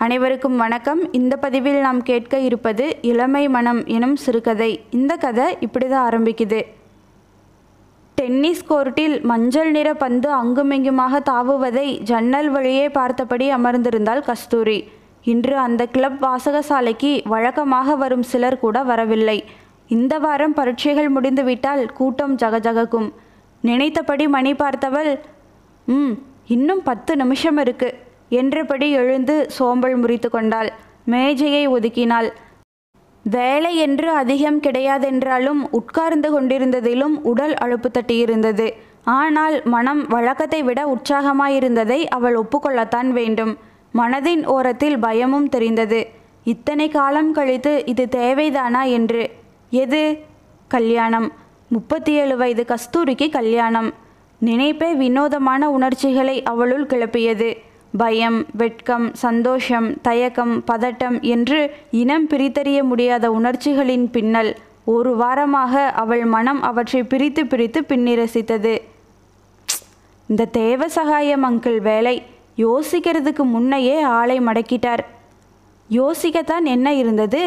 அனைவருக்கும் வணக்கம் இந்த பதிவில் நாம் கேட்க இருப்பது இளமை மனம் எனும் சிறுகதை இந்த கதை இப்படி தான் ஆரம்பிக்குது டென்னிஸ் கோர்ட்டில் மஞ்சள் நிற பந்து அங்குமிங்குமாக தாவுவதை ஜன்னல் வழியே பார்த்தபடி அமர்ந்திருந்தாள் கஸ்தூரி இன்று அந்த கிளப் வாசகசாலைக்கு வழக்கமாக வரும் சிலர் கூட வரவில்லை இந்த வாரம் பரீட்சைகள் முடிந்துவிட்டால் கூட்டம் ஜகஜகக்கும் நினைத்தபடி மணி பார்த்தவள் ம் இன்னும் பத்து நிமிஷம் இருக்கு என்றபடி எழுந்து சோம்பல் முறித்து கொண்டாள் மேஜையை ஒதுக்கினாள் வேலை என்று அதிகம் கிடையாதென்றாலும் உட்கார்ந்து கொண்டிருந்ததிலும் உடல் அழுப்பு தட்டியிருந்தது ஆனால் மனம் வழக்கத்தை விட உற்சாகமாயிருந்ததை அவள் ஒப்புக்கொள்ளத்தான் வேண்டும் மனதின் ஓரத்தில் பயமும் தெரிந்தது இத்தனை காலம் கழித்து இது தேவைதானா என்று எது கல்யாணம் முப்பத்தி ஏழு வயது கஸ்தூரிக்கு கல்யாணம் நினைப்பே வினோதமான உணர்ச்சிகளை அவளுள் கிளப்பியது பயம் வெட்கம் சந்தோஷம் தயக்கம் பதட்டம் என்று இனம் பிரித்தறிய முடியாத உணர்ச்சிகளின் பின்னல் ஒரு வாரமாக அவள் மனம் அவற்றை பிரித்து பிரித்து பின்னிரசித்தது இந்த தேவ சகாயம் அங்கிள் வேலை யோசிக்கிறதுக்கு முன்னையே ஆளை மடக்கிட்டார் யோசிக்கத்தான் என்ன இருந்தது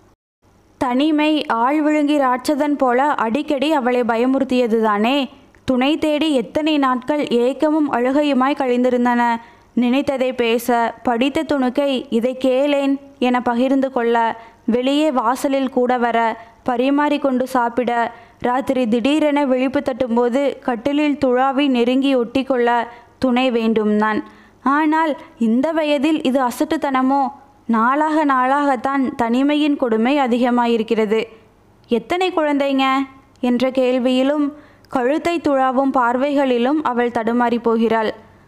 தனிமை ஆள் விழுங்கி ராட்சதன் போல அடிக்கடி அவளை பயமுறுத்தியதுதானே துணை தேடி எத்தனை நாட்கள் ஏக்கமும் அழுகையுமாய் கழிந்திருந்தன நினைத்ததை பேச படித்த துணுக்கை இதை கேளேன் என பகிர்ந்து கொள்ள வெளியே வாசலில் கூட வர பரிமாறிக்கொண்டு சாப்பிட ராத்திரி திடீரென விழிப்பு தட்டும்போது கட்டிலில் துழாவி நெருங்கி ஒட்டிக்கொள்ள துணை வேண்டும் நான் ஆனால் இந்த வயதில் இது அசட்டுத்தனமோ நாளாக நாளாகத்தான் தனிமையின் கொடுமை அதிகமாயிருக்கிறது எத்தனை குழந்தைங்க என்ற கேள்வியிலும் கழுத்தை துழாவும் பார்வைகளிலும் அவள் தடுமாறி போகிறாள்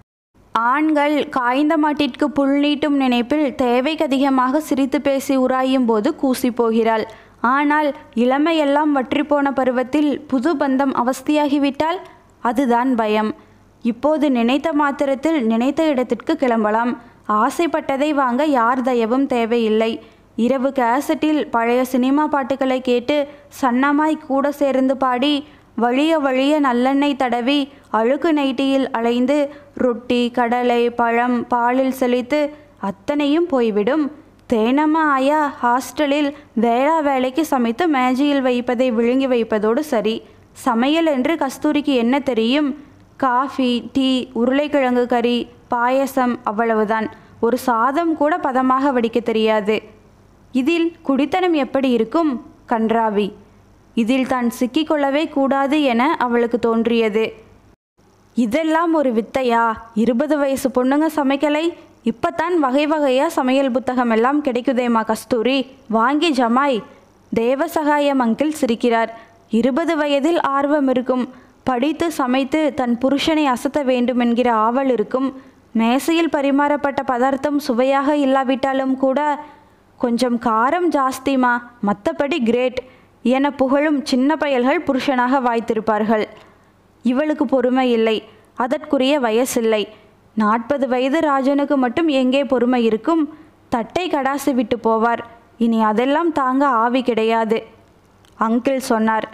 ஆண்கள் காய்ந்த மாட்டிற்கு புல் நீட்டும் நினைப்பில் தேவைக்கு அதிகமாக சிரித்து பேசி உராயும் போது கூசி போகிறாள் ஆனால் இளமையெல்லாம் வற்றிப்போன பருவத்தில் புது பந்தம் அவஸ்தியாகிவிட்டால் அதுதான் பயம் இப்போது நினைத்த மாத்திரத்தில் நினைத்த இடத்திற்கு கிளம்பலாம் ஆசைப்பட்டதை வாங்க யார் தயவும் தேவையில்லை இரவு கேசட்டில் பழைய சினிமா பாட்டுகளை கேட்டு சன்னமாய் கூட சேர்ந்து பாடி வழிய வழிய நல்லெண்ணெய் தடவி அழுக்கு நைட்டியில் அலைந்து ரொட்டி கடலை பழம் பாலில் செழித்து அத்தனையும் போய்விடும் தேனம்மா ஆயா ஹாஸ்டலில் வேளா வேலைக்கு சமைத்து மேஜையில் வைப்பதை விழுங்கி வைப்பதோடு சரி சமையல் என்று கஸ்தூரிக்கு என்ன தெரியும் காஃபி டீ உருளைக்கிழங்கு கறி பாயசம் அவ்வளவுதான் ஒரு சாதம் கூட பதமாக வடிக்க தெரியாது இதில் குடித்தனம் எப்படி இருக்கும் கன்றாவி இதில் தான் சிக்கிக்கொள்ளவே கூடாது என அவளுக்கு தோன்றியது இதெல்லாம் ஒரு வித்தையா இருபது வயசு பொண்ணுங்க சமைக்கலை இப்பத்தான் வகை வகையா சமையல் புத்தகம் எல்லாம் கிடைக்குதேமா கஸ்தூரி வாங்கி ஜமாய் தேவசகாயம் அங்கிள் சிரிக்கிறார் இருபது வயதில் ஆர்வம் இருக்கும் படித்து சமைத்து தன் புருஷனை அசத்த வேண்டும் என்கிற ஆவல் இருக்கும் மேசையில் பரிமாறப்பட்ட பதார்த்தம் சுவையாக இல்லாவிட்டாலும் கூட கொஞ்சம் காரம் ஜாஸ்திமா மற்றபடி கிரேட் என புகழும் சின்ன பயல்கள் புருஷனாக வாய்த்திருப்பார்கள் இவளுக்கு பொறுமை இல்லை அதற்குரிய வயசில்லை நாற்பது வயது ராஜனுக்கு மட்டும் எங்கே பொறுமை இருக்கும் தட்டை கடாசி விட்டு போவார் இனி அதெல்லாம் தாங்க ஆவி கிடையாது அங்கிள் சொன்னார்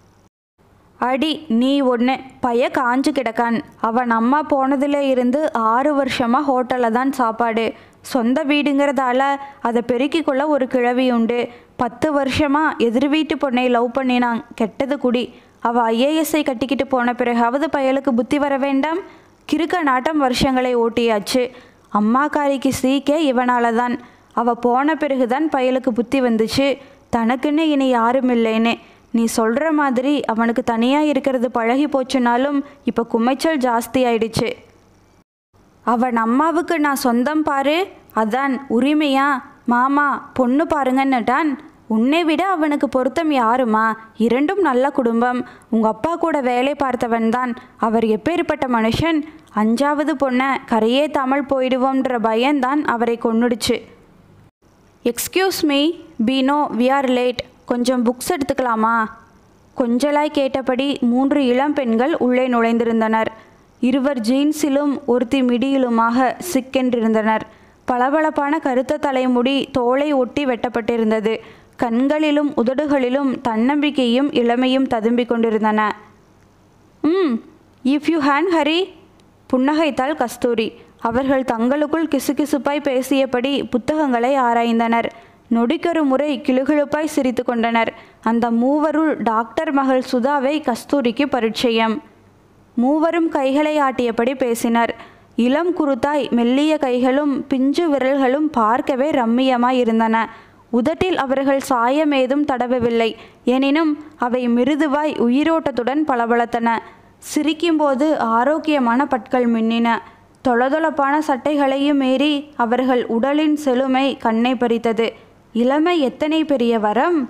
அடி நீ ஒன்று பைய காஞ்சு கிடக்கான் அவன் அம்மா போனதுல இருந்து ஆறு வருஷமாக ஹோட்டலில் தான் சாப்பாடு சொந்த வீடுங்கிறதால அதை பெருக்கிக் கொள்ள ஒரு கிழவி உண்டு பத்து வருஷமா எதிர் வீட்டு பொண்ணை லவ் பண்ணினான் கெட்டது குடி அவள் ஐஏஎஸ்ஐ கட்டிக்கிட்டு போன பிறகாவது பயலுக்கு புத்தி வர வேண்டாம் கிறுக்க நாட்டம் வருஷங்களை ஓட்டியாச்சு அம்மாக்காரிக்கு சீக்கே இவனால தான் அவள் போன பிறகுதான் பயலுக்கு புத்தி வந்துச்சு தனக்குன்னு இனி யாரும் இல்லைன்னு நீ சொல்கிற மாதிரி அவனுக்கு தனியாக இருக்கிறது பழகி போச்சுனாலும் இப்போ குமைச்சல் ஜாஸ்தி ஆயிடுச்சு அவன் அம்மாவுக்கு நான் சொந்தம் பாரு அதான் உரிமையா மாமா பொண்ணு பாருங்கன்னுட்டான் உன்னை விட அவனுக்கு பொருத்தம் யாருமா இரண்டும் நல்ல குடும்பம் உங்க அப்பா கூட வேலை பார்த்தவன் தான் அவர் எப்பேற்பட்ட மனுஷன் அஞ்சாவது பொண்ணை கரையே தமிழ் போயிடுவோன்ற பயம்தான் அவரை கொன்னுடுச்சு எக்ஸ்கியூஸ் மீ பீனோ வி ஆர் லேட் கொஞ்சம் புக்ஸ் எடுத்துக்கலாமா கொஞ்சலாய் கேட்டபடி மூன்று இளம் பெண்கள் உள்ளே நுழைந்திருந்தனர் இருவர் ஜீன்ஸிலும் ஒருத்தி மிடியிலுமாக சிக்கென்றிருந்தனர் பளபளப்பான கருத்த தலைமுடி தோலை ஒட்டி வெட்டப்பட்டிருந்தது கண்களிலும் உதடுகளிலும் தன்னம்பிக்கையும் இளமையும் ததும்பிக் கொண்டிருந்தன ம் இஃப் யூ ஹேன் ஹரி புன்னகைத்தாள் கஸ்தூரி அவர்கள் தங்களுக்குள் கிசுகிசுப்பாய் பேசியபடி புத்தகங்களை ஆராய்ந்தனர் நொடிக்கொரு முறை கிளுகிழுப்பாய் சிரித்து கொண்டனர் அந்த மூவருள் டாக்டர் மகள் சுதாவை கஸ்தூரிக்கு பரிச்சயம் மூவரும் கைகளை ஆட்டியபடி பேசினர் இளம் குருத்தாய் மெல்லிய கைகளும் பிஞ்சு விரல்களும் பார்க்கவே ரம்மியமாய் இருந்தன உதட்டில் அவர்கள் சாயம் ஏதும் தடவவில்லை எனினும் அவை மிருதுவாய் உயிரோட்டத்துடன் பளபளத்தன சிரிக்கும்போது ஆரோக்கியமான பற்கள் மின்னின தொளதொளப்பான சட்டைகளையும் மீறி அவர்கள் உடலின் செழுமை கண்ணை பறித்தது இளமை எத்தனை பெரிய வரம்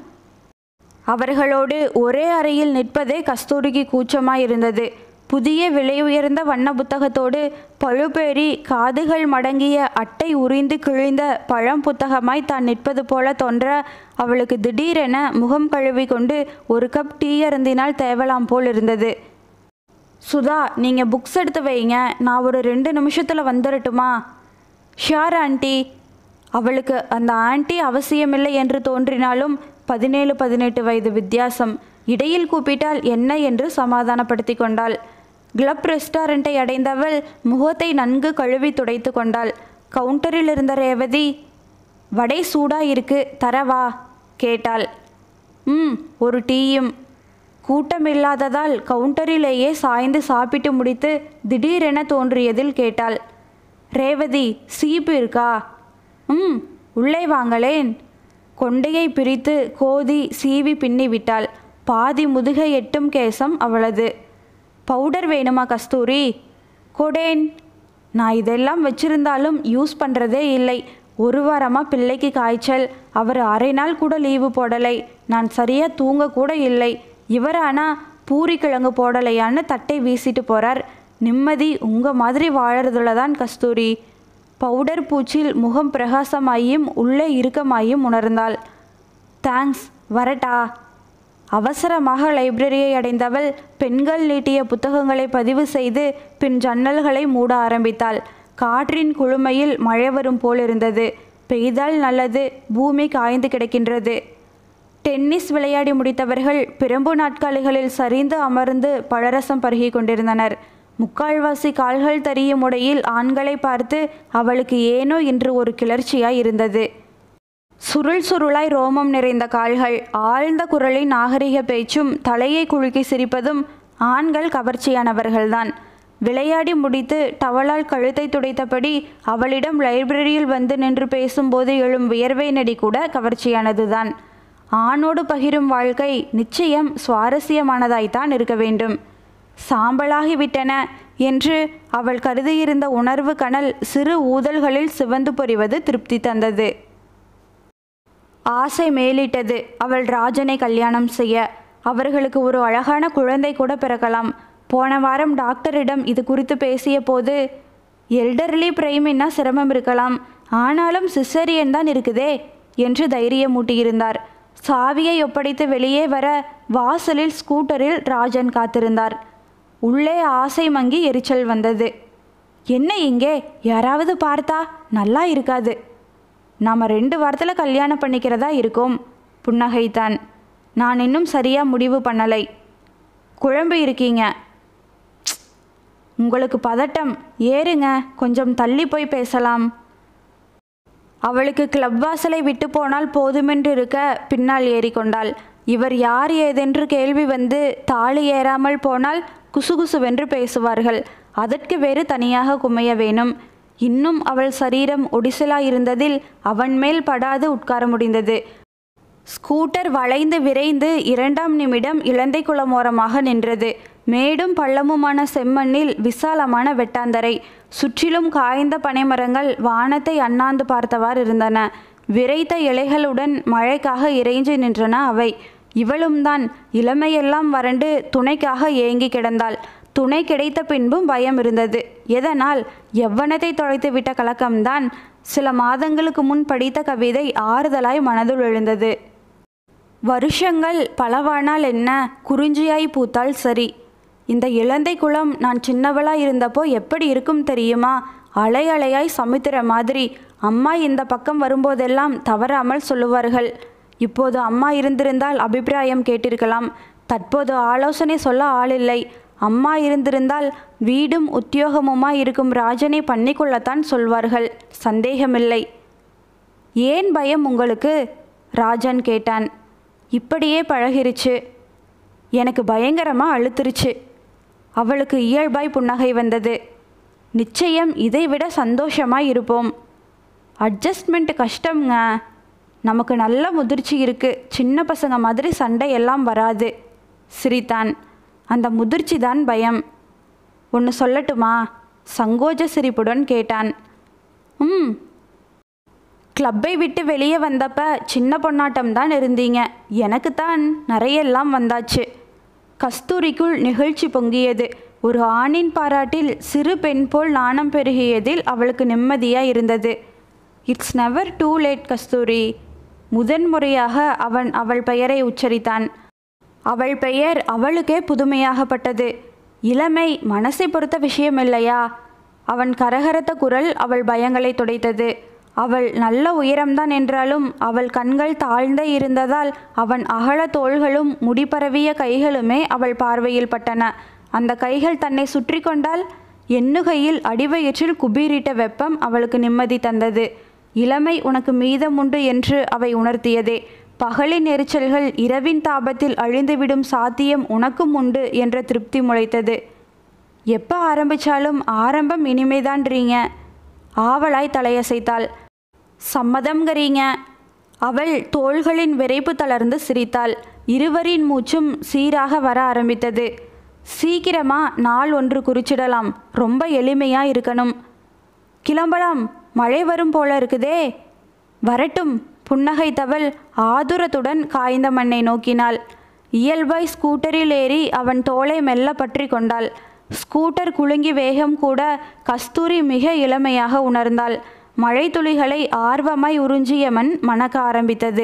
அவர்களோடு ஒரே அறையில் நிற்பதே கஸ்தூரிக்கு கூச்சமாயிருந்தது புதிய விலை உயர்ந்த வண்ண புத்தகத்தோடு பழுபேறி காதுகள் மடங்கிய அட்டை உரிந்து கிழிந்த பழம் புத்தகமாய் தான் நிற்பது போல தோன்ற அவளுக்கு திடீரென முகம் கழுவி கொண்டு ஒரு கப் டீ அருந்தினால் தேவலாம் போல் இருந்தது சுதா நீங்கள் புக்ஸ் எடுத்து வைங்க நான் ஒரு ரெண்டு நிமிஷத்தில் வந்துடட்டுமா ஷியார் ஆண்டி அவளுக்கு அந்த ஆண்டி அவசியமில்லை என்று தோன்றினாலும் பதினேழு பதினெட்டு வயது வித்தியாசம் இடையில் கூப்பிட்டால் என்ன என்று சமாதானப்படுத்தி கொண்டாள் கிளப் ரெஸ்டாரண்ட்டை அடைந்தவள் முகத்தை நன்கு கழுவி துடைத்து கொண்டாள் கவுண்டரில் இருந்த ரேவதி வடை சூடா இருக்கு தரவா கேட்டாள் ம் ஒரு டீயும் கூட்டமில்லாததால் கவுண்டரிலேயே சாய்ந்து சாப்பிட்டு முடித்து திடீரென தோன்றியதில் கேட்டாள் ரேவதி சீப்பு இருக்கா ம் உள்ளே வாங்களேன் கொண்டையை பிரித்து கோதி சீவி பின்னி விட்டாள் பாதி முதுகை எட்டும் கேசம் அவளது பவுடர் வேணுமா கஸ்தூரி கொடேன் நான் இதெல்லாம் வச்சிருந்தாலும் யூஸ் பண்ணுறதே இல்லை ஒரு வாரமாக பிள்ளைக்கு காய்ச்சல் அவர் அரை நாள் கூட லீவு போடலை நான் சரியாக தூங்க கூட இல்லை இவர் ஆனால் பூரி கிழங்கு போடலையான்னு தட்டை வீசிட்டு போகிறார் நிம்மதி உங்கள் மாதிரி வாழறதுல தான் கஸ்தூரி பவுடர் பூச்சில் முகம் பிரகாசமாயும் உள்ளே இறுக்கமாயும் உணர்ந்தாள் தேங்க்ஸ் வரட்டா அவசரமாக லைப்ரரியை அடைந்தவள் பெண்கள் நீட்டிய புத்தகங்களை பதிவு செய்து பின் ஜன்னல்களை மூட ஆரம்பித்தாள் காற்றின் குளுமையில் மழை வரும் போல் இருந்தது பெய்தால் நல்லது பூமி காய்ந்து கிடக்கின்றது டென்னிஸ் விளையாடி முடித்தவர்கள் பிரம்பு நாட்காலிகளில் சரிந்து அமர்ந்து பழரசம் பருகி கொண்டிருந்தனர் முக்கால்வாசி கால்கள் தரியும் உடையில் ஆண்களை பார்த்து அவளுக்கு ஏனோ இன்று ஒரு கிளர்ச்சியாய் இருந்தது சுருள் சுருளாய் ரோமம் நிறைந்த கால்கள் ஆழ்ந்த குரலின் நாகரிக பேச்சும் தலையை குலுக்கி சிரிப்பதும் ஆண்கள் கவர்ச்சியானவர்கள்தான் விளையாடி முடித்து டவலால் கழுத்தை துடைத்தபடி அவளிடம் லைப்ரரியில் வந்து நின்று பேசும்போது எழும் வியர்வை நடி கூட கவர்ச்சியானதுதான் ஆணோடு பகிரும் வாழ்க்கை நிச்சயம் சுவாரஸ்யமானதாய்த்தான் இருக்க வேண்டும் சாம்பலாகிவிட்டன என்று அவள் கருதியிருந்த உணர்வு கனல் சிறு ஊதல்களில் சிவந்து பொறிவது திருப்தி தந்தது ஆசை மேலிட்டது அவள் ராஜனை கல்யாணம் செய்ய அவர்களுக்கு ஒரு அழகான குழந்தை கூட பிறக்கலாம் போன வாரம் டாக்டரிடம் இது குறித்து பேசிய போது எல்டர்லி பிரைமின்னா சிரமம் இருக்கலாம் ஆனாலும் சிசரியன் தான் இருக்குதே என்று தைரியம் மூட்டியிருந்தார் சாவியை ஒப்படைத்து வெளியே வர வாசலில் ஸ்கூட்டரில் ராஜன் காத்திருந்தார் உள்ளே ஆசை மங்கி எரிச்சல் வந்தது என்ன இங்கே யாராவது பார்த்தா நல்லா இருக்காது நாம் ரெண்டு வாரத்தில் கல்யாணம் பண்ணிக்கிறதா இருக்கோம் புன்னகைத்தான் நான் இன்னும் சரியாக முடிவு பண்ணலை குழம்பு இருக்கீங்க ப்ச். உங்களுக்கு பதட்டம் ஏறுங்க கொஞ்சம் தள்ளி போய் பேசலாம் அவளுக்கு கிளப் வாசலை விட்டு போனால் போதுமென்று இருக்க பின்னால் ஏறிக்கொண்டாள் இவர் யார் ஏதென்று கேள்வி வந்து தாலி ஏறாமல் போனால் குசுகுசுவென்று பேசுவார்கள் அதற்கு வேறு தனியாக குமைய வேணும் இன்னும் அவள் சரீரம் ஒடிசலாயிருந்ததில் அவன் மேல் படாது உட்கார முடிந்தது ஸ்கூட்டர் வளைந்து விரைந்து இரண்டாம் நிமிடம் இலந்தை குளமோரமாக நின்றது மேடும் பள்ளமுமான செம்மண்ணில் விசாலமான வெட்டாந்தரை சுற்றிலும் காய்ந்த பனைமரங்கள் வானத்தை அண்ணாந்து பார்த்தவாறு இருந்தன விரைத்த இலைகளுடன் மழைக்காக இறைஞ்சி நின்றன அவை இவளும் தான் இளமையெல்லாம் வறண்டு துணைக்காக ஏங்கி கிடந்தாள் துணை கிடைத்த பின்பும் பயம் இருந்தது எதனால் எவ்வனத்தை தொலைத்து விட்ட கலக்கம்தான் சில மாதங்களுக்கு முன் படித்த கவிதை ஆறுதலாய் மனதுள் எழுந்தது வருஷங்கள் பலவானால் என்ன குறிஞ்சியாய் பூத்தால் சரி இந்த இளந்தை குளம் நான் சின்னவளாய் இருந்தப்போ எப்படி இருக்கும் தெரியுமா அலை அலையாய் சமுத்திர மாதிரி அம்மா இந்த பக்கம் வரும்போதெல்லாம் தவறாமல் சொல்லுவார்கள் இப்போது அம்மா இருந்திருந்தால் அபிப்பிராயம் கேட்டிருக்கலாம் தற்போது ஆலோசனை சொல்ல ஆளில்லை அம்மா இருந்திருந்தால் வீடும் உத்தியோகமுமா இருக்கும் ராஜனை பண்ணிக்கொள்ளத்தான் சொல்வார்கள் சந்தேகமில்லை ஏன் பயம் உங்களுக்கு ராஜன் கேட்டான் இப்படியே பழகிருச்சு எனக்கு பயங்கரமாக அழுத்துருச்சு அவளுக்கு இயல்பாய் புன்னகை வந்தது நிச்சயம் இதைவிட சந்தோஷமாக இருப்போம் அட்ஜஸ்ட்மெண்ட் கஷ்டம்ங்க நமக்கு நல்ல முதிர்ச்சி இருக்கு சின்ன பசங்க மாதிரி சண்டை எல்லாம் வராது சிரித்தான் அந்த முதிர்ச்சி தான் பயம் ஒன்று சொல்லட்டுமா சங்கோஜ சிரிப்புடன் கேட்டான் ம் கிளப்பை விட்டு வெளியே வந்தப்ப சின்ன பொன்னாட்டம் தான் இருந்தீங்க எனக்கு தான் நிறையெல்லாம் வந்தாச்சு கஸ்தூரிக்குள் நிகழ்ச்சி பொங்கியது ஒரு ஆணின் பாராட்டில் சிறு பெண் போல் நாணம் பெருகியதில் அவளுக்கு நிம்மதியாக இருந்தது it's never too late Kasthuri முதன்முறையாக அவன் அவள் பெயரை உச்சரித்தான் அவள் பெயர் அவளுக்கே புதுமையாகப்பட்டது இளமை மனசை பொறுத்த விஷயம் இல்லையா அவன் கரகரத்த குரல் அவள் பயங்களை துடைத்தது அவள் நல்ல உயரம்தான் என்றாலும் அவள் கண்கள் தாழ்ந்தே இருந்ததால் அவன் அகல தோள்களும் முடிபரவிய கைகளுமே அவள் பார்வையில் பட்டன அந்த கைகள் தன்னை சுற்றி கொண்டால் எண்ணுகையில் அடிவயிற்றில் குபீரிட்ட வெப்பம் அவளுக்கு நிம்மதி தந்தது இளமை உனக்கு மீதமுண்டு என்று அவை உணர்த்தியதே பகலின் எரிச்சல்கள் இரவின் தாபத்தில் அழிந்துவிடும் சாத்தியம் உனக்கும் உண்டு என்ற திருப்தி முளைத்தது எப்போ ஆரம்பிச்சாலும் ஆரம்பம் இனிமேதான்றீங்க ஆவலாய் தலையசைத்தாள் சம்மதம்ங்கிறீங்க அவள் தோள்களின் விரைப்பு தளர்ந்து சிரித்தாள் இருவரின் மூச்சும் சீராக வர ஆரம்பித்தது சீக்கிரமா நாள் ஒன்று குறிச்சிடலாம் ரொம்ப எளிமையா இருக்கணும் கிளம்பலாம் மழை வரும் போல இருக்குதே வரட்டும் புன்னகைத்தவள் ஆதுரத்துடன் காய்ந்த மண்ணை நோக்கினாள் இயல்பாய் ஸ்கூட்டரில் ஏறி அவன் தோளை மெல்ல பற்றி கொண்டாள் ஸ்கூட்டர் குலுங்கி வேகம் கூட கஸ்தூரி மிக இளமையாக உணர்ந்தாள் மழை துளிகளை ஆர்வமாய் உறிஞ்சிய மண் மணக்க ஆரம்பித்தது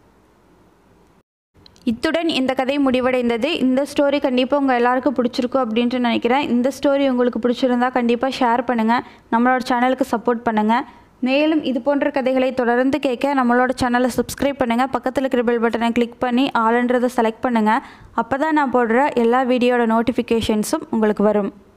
இத்துடன் இந்த கதை முடிவடைந்தது இந்த ஸ்டோரி கண்டிப்பாக உங்கள் எல்லாருக்கும் பிடிச்சிருக்கும் அப்படின்ட்டு நினைக்கிறேன் இந்த ஸ்டோரி உங்களுக்கு பிடிச்சிருந்தா கண்டிப்பாக ஷேர் பண்ணுங்கள் நம்மளோட சேனலுக்கு சப்போர்ட் பண்ணுங்கள் மேலும் இது போன்ற கதைகளை தொடர்ந்து கேட்க நம்மளோட சேனலை சப்ஸ்கிரைப் பண்ணுங்கள் பக்கத்தில் இருக்கிற பெல் பட்டனை கிளிக் பண்ணி ஆளுன்றதை செலக்ட் பண்ணுங்கள் அப்போ தான் நான் போடுற எல்லா வீடியோட நோட்டிஃபிகேஷன்ஸும் உங்களுக்கு வரும்